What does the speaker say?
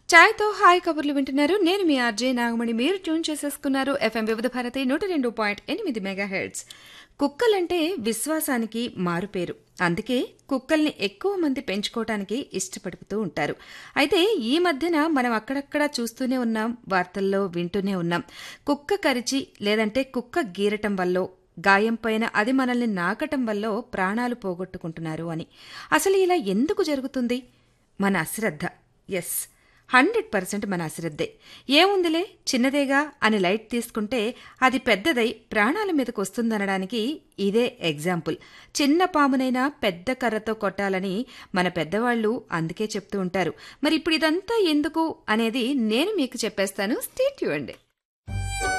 ఛాయ్తో hi కబుర్లు వింటున్నారు నేను మీ ఆర్జే నాగమణి మీరు ట్యూన్ చేసేసుకున్నారు ఎఫ్ఎం వివిధ భారతి నూట రెండు పాయింట్ ఎనిమిది మెగా హెడ్స్ కుక్కలంటే విశ్వాసానికి మారుపేరు అందుకే కుక్కల్ని ఎక్కువ మంది పెంచుకోవటానికి ఇష్టపడుతూ ఉంటారు అయితే ఈ మధ్యన మనం అక్కడక్కడ చూస్తూనే ఉన్నాం వార్తల్లో వింటూనే ఉన్నాం కుక్క కరిచి లేదంటే కుక్క గీరటం వల్లో గాయం పైన అది మనల్ని నాకటం వల్ల ప్రాణాలు పోగొట్టుకుంటున్నారు అని అసలు ఇలా ఎందుకు జరుగుతుంది మన అశ్రద్ధ ఎస్ హండ్రెడ్ పర్సెంట్ మన అశ్రద్ధే ఏముందిలే చిన్నదేగా అని లైట్ తీసుకుంటే అది పెద్దదై ప్రాణాల మీదకు వస్తుందనడానికి ఇదే ఎగ్జాంపుల్ చిన్న పామునైనా పెద్ద కర్రతో కొట్టాలని మన పెద్దవాళ్లు అందుకే చెప్తూ ఉంటారు మరి ఇప్పుడు ఇదంతా ఎందుకు అనేది నేను మీకు చెప్పేస్తాను స్టేట్ ఇవ్వండి